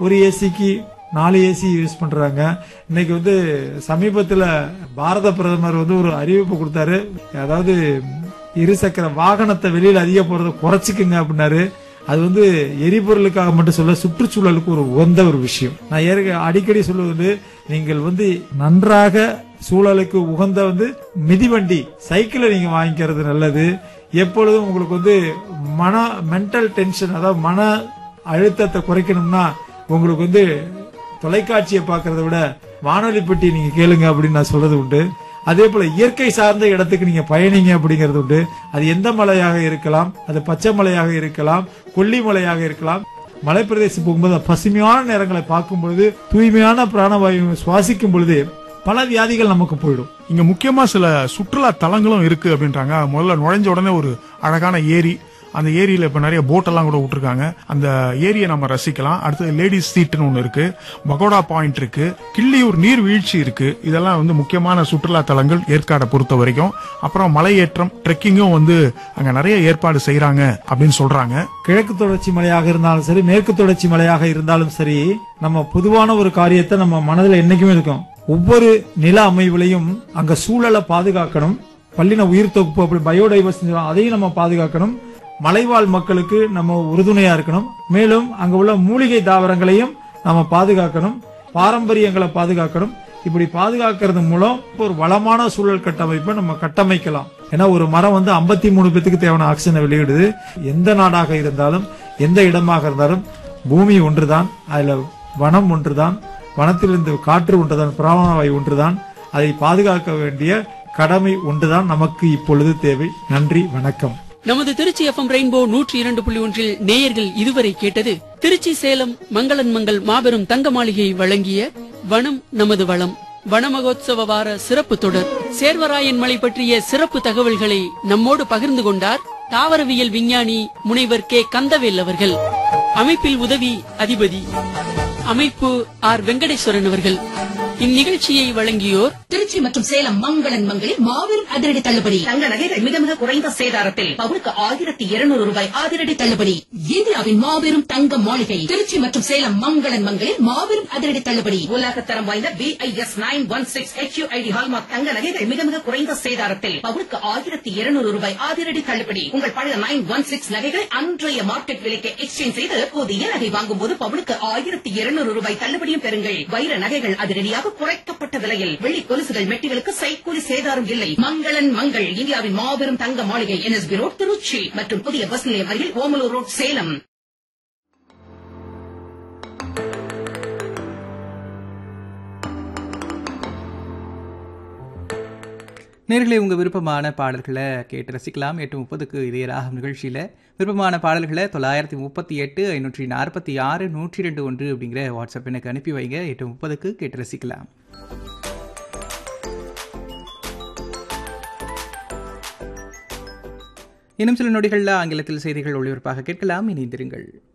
ஒரு ஏசிக்கு நாலு ஏசி யூஸ் பண்றாங்க இன்னைக்கு வந்து சமீபத்துல பாரத பிரதமர் வந்து ஒரு அறிவிப்பு கொடுத்தாரு அதாவது இருசக்கர வாகனத்தை வெளியில அதிக போறதை குறைச்சிக்குங்க அப்படின்னாரு அது வந்து எரிபொருளுக்காக மட்டும் சொல்ல சுற்றுச்சூழலுக்கு ஒரு உகந்த ஒரு விஷயம் நான் ஏற்க அடிக்கடி சொல்லுவது நீங்கள் வந்து நன்றாக சூழலுக்கு உகந்த வந்து மிதிவண்டி சைக்கிளை நீங்க வாங்கிக்கிறது நல்லது எப்பொழுதும் உங்களுக்கு வந்து மன மென்டல் டென்ஷன் அதாவது மன அழுத்தத்தை குறைக்கணும்னா உங்களுக்கு வந்து தொலைக்காட்சியை பார்க்கறத விட வானொலி பெட்டி நீங்க கேளுங்க அப்படின்னு நான் சொல்றது உண்டு அதே போல இயற்கை சார்ந்த இடத்துக்கு நீங்க பயணிங்க அப்படிங்கிறது உண்டு அது எந்த மலையாக இருக்கலாம் அது பச்சை மலையாக இருக்கலாம் கொல்லி மலையாக இருக்கலாம் மலைப்பிரதேசம் போகும்போது பசுமையான நேரங்களை பார்க்கும் பொழுது தூய்மையான பிராணவாயு சுவாசிக்கும் பொழுது பல வியாதிகள் நமக்கு போயிடும் இங்க முக்கியமா சில சுற்றுலா தலங்களும் இருக்கு அப்படின்றாங்க முதல்ல நுழைஞ்ச உடனே ஒரு அழகான ஏரி அந்த ஏரியில இப்ப நிறைய போட்டெல்லாம் கூட விட்டுருக்காங்க அந்த ஏரியை நம்ம ரசிக்கலாம் அடுத்தது லேடிஸ் சீட்னு ஒண்ணு இருக்கு பகோடா பாயிண்ட் இருக்கு கிள்ளியூர் நீர்வீழ்ச்சி இருக்கு இதெல்லாம் வந்து முக்கியமான சுற்றுலா தலங்கள் ஏற்காடை பொறுத்த வரைக்கும் அப்புறம் மலையேற்றம் ட்ரெக்கிங்கும் வந்து அங்க நிறைய ஏற்பாடு செய்யறாங்க அப்படின்னு சொல்றாங்க கிழக்கு தொடர்ச்சி மலையாக இருந்தாலும் சரி மேற்கு தொடர்ச்சி மலையாக இருந்தாலும் சரி நம்ம பொதுவான ஒரு காரியத்தை நம்ம மனதில் என்னைக்குமே இருக்கும் ஒவ்வொரு நில அமைவுலையும் அங்க சூழலை பாதுகாக்கணும் பல்லின உயிர் தொகுப்பு அப்படி பயோடைவர்சிட்டி அதையும் நம்ம பாதுகாக்கணும் மலைவாழ் மக்களுக்கு நம்ம உறுதுணையா இருக்கணும் மேலும் அங்க உள்ள மூலிகை தாவரங்களையும் நம்ம பாதுகாக்கணும் பாரம்பரியங்களை பாதுகாக்கணும் இப்படி பாதுகாக்கிறது மூலம் ஒரு வளமான சூழல் கட்டமைப்பை நம்ம கட்டமைக்கலாம் ஏன்னா ஒரு மரம் வந்து 53 மூணு பேத்துக்கு தேவையான ஆக்சிஜனை வெளியிடுது எந்த நாடாக இருந்தாலும் எந்த இடமாக இருந்தாலும் பூமி ஒன்றுதான் அதுல வனம் ஒன்றுதான் வனத்திலிருந்து காற்று ஒன்றுதான் பிராணவாயு ஒன்றுதான் அதை பாதுகாக்க வேண்டிய கடமை ஒன்றுதான் நமக்கு இப்பொழுது தேவை நன்றி வணக்கம் நமது திருச்சி எஃப்எம் ரெயின்போ நூற்றி இரண்டு புள்ளி ஒன்றில் நேயர்கள் இதுவரை கேட்டது திருச்சி சேலம் மங்களன் மங்கள் மாபெரும் தங்க மாளிகை வழங்கிய வனம் நமது வளம் வன மகோத்சவ வார சிறப்பு தொடர் சேர்வராயன் மலை பற்றிய சிறப்பு தகவல்களை நம்மோடு பகிர்ந்து கொண்டார் தாவரவியல் விஞ்ஞானி முனைவர் கே கந்தவேல் அவர்கள் அமைப்பில் உதவி அதிபதி அமைப்பு ஆர் வெங்கடேஸ்வரன் அவர்கள் இந்நிகழ்ச்சியை வழங்கியோர் திருச்சி மற்றும் சேலம் மங்களன் மங்களில் மாபெரும் அதிரடி தள்ளுபடி தங்க நகைகள் மிக மிக குறைந்த சேதாரத்தில் பவுனுக்கு ஆயிரத்தி இருநூறு ரூபாய் அதிரடி தள்ளுபடி இந்தியாவின் மாபெரும் தங்க மாளிகை திருச்சி மற்றும் சேலம் மங்களன் மங்களில் மாபெரும் அதிரடி தள்ளுபடி உலக தரம் வாய்ந்த B I S nine one six HUID hallmark தங்க நகைகள் மிக மிக குறைந்த சேதாரத்தில் பவுனுக்கு ஆயிரத்தி இருநூறு ரூபாய் அதிரடி தள்ளுபடி உங்கள் பழைய நைன் ஒன் சிக்ஸ் நகைகள் அன்றைய மார்க்கெட் விலைக்கு எக்ஸ்சேஞ்ச் செய்து புதிய நகை வாங்கும் போது பவுனுக்கு ஆயிரத்தி இருநூறு ரூபாய் தள்ளுபடியும் பெறுங்கள் வைர நகைகள் அதிரடியாக குறைக்கப்பட்ட விலையில் வெள்ளி கொலுசுகள் மெட்டிகளுக்கு சைக்கூலி சேதாரம் இல்லை மங்களன் மங்கள் இந்தியாவின் மாபெரும் தங்க மாளிகை என்எஸ்பி ரோட் திருச்சி மற்றும் புதிய பஸ் நிலையம் அருகில் ஓமலூர் ரோட் சேலம் நேர்களை உங்கள் விருப்பமான பாடல்களை கேட்டு ரசிக்கலாம் எட்டு முப்பதுக்கு இதே ராகம் நிகழ்ச்சியில் விருப்பமான பாடல்களை தொள்ளாயிரத்தி முப்பத்தி எட்டு ஐநூற்றி நாற்பத்தி ஆறு நூற்றி ரெண்டு ஒன்று அப்படிங்கிற வாட்ஸ்அப் எனக்கு அனுப்பி வைங்க எட்டு முப்பதுக்கு கேட்டு ரசிக்கலாம் இன்னும் சில நொடிகளில் ஆங்கிலத்தில் செய்திகள் ஒளிபரப்பாக கேட்கலாம் இணைந்திருங்கள்